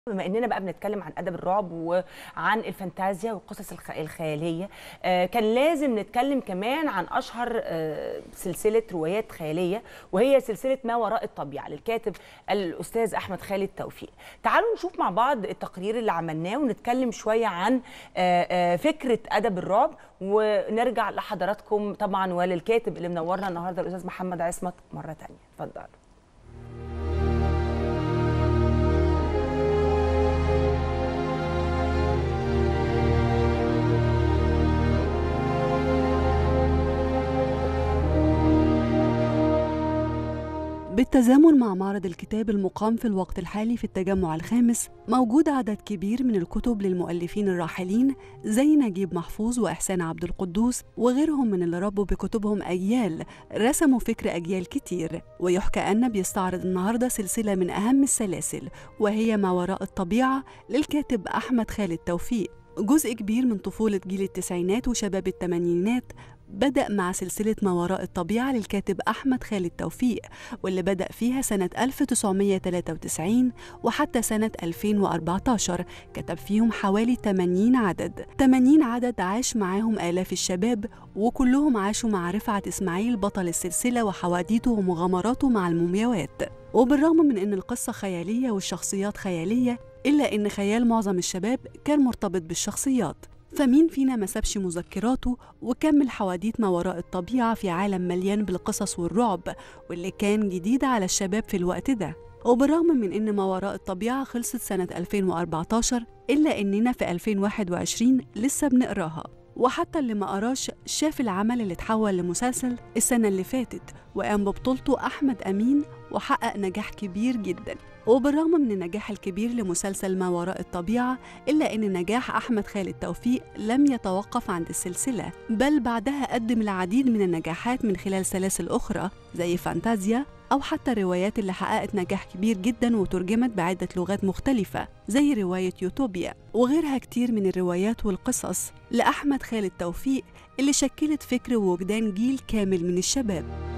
بما اننا بقى بنتكلم عن ادب الرعب وعن الفانتازيا والقصص الخ- الخياليه آه، كان لازم نتكلم كمان عن اشهر آه، سلسله روايات خياليه وهي سلسله ما وراء الطبيعه للكاتب الاستاذ احمد خالد توفيق تعالوا نشوف مع بعض التقرير اللي عملناه ونتكلم شويه عن آه، آه، فكره ادب الرعب ونرجع لحضراتكم طبعا وللكاتب اللي منورنا النهارده الاستاذ محمد عصمت مره ثانيه اتفضل بالتزامن مع معرض الكتاب المقام في الوقت الحالي في التجمع الخامس موجود عدد كبير من الكتب للمؤلفين الراحلين زي نجيب محفوظ وإحسان عبد القدوس وغيرهم من اللي ربوا بكتبهم أجيال رسموا فكر أجيال كتير ويحكى أن بيستعرض النهاردة سلسلة من أهم السلاسل وهي ما وراء الطبيعة للكاتب أحمد خالد توفيق جزء كبير من طفولة جيل التسعينات وشباب الثمانينات بدأ مع سلسلة ما وراء الطبيعة للكاتب أحمد خالد توفيق واللي بدأ فيها سنة 1993 وحتى سنة 2014 كتب فيهم حوالي 80 عدد 80 عدد عاش معاهم آلاف الشباب وكلهم عاشوا مع رفعت إسماعيل بطل السلسلة وحواديته ومغامراته مع المومياوات وبالرغم من أن القصة خيالية والشخصيات خيالية إلا أن خيال معظم الشباب كان مرتبط بالشخصيات فمين فينا ما سابش مذكراته وكمل حواديت ما وراء الطبيعة في عالم مليان بالقصص والرعب واللي كان جديد على الشباب في الوقت ده وبالرغم من إن ما وراء الطبيعة خلصت سنة 2014 إلا إننا في 2021 لسه بنقراها وحتى اللي ما قراش شاف العمل اللي اتحول لمسلسل السنة اللي فاتت وقام ببطولته أحمد أمين وحقق نجاح كبير جدا وبالرغم من النجاح الكبير لمسلسل ما وراء الطبيعة إلا أن نجاح أحمد خالد توفيق لم يتوقف عند السلسلة بل بعدها قدم العديد من النجاحات من خلال سلاسل أخرى زي فانتازيا أو حتى الروايات اللي حققت نجاح كبير جدا وترجمت بعدة لغات مختلفة زي رواية يوتوبيا وغيرها كتير من الروايات والقصص لأحمد خالد توفيق اللي شكلت فكر ووجدان جيل كامل من الشباب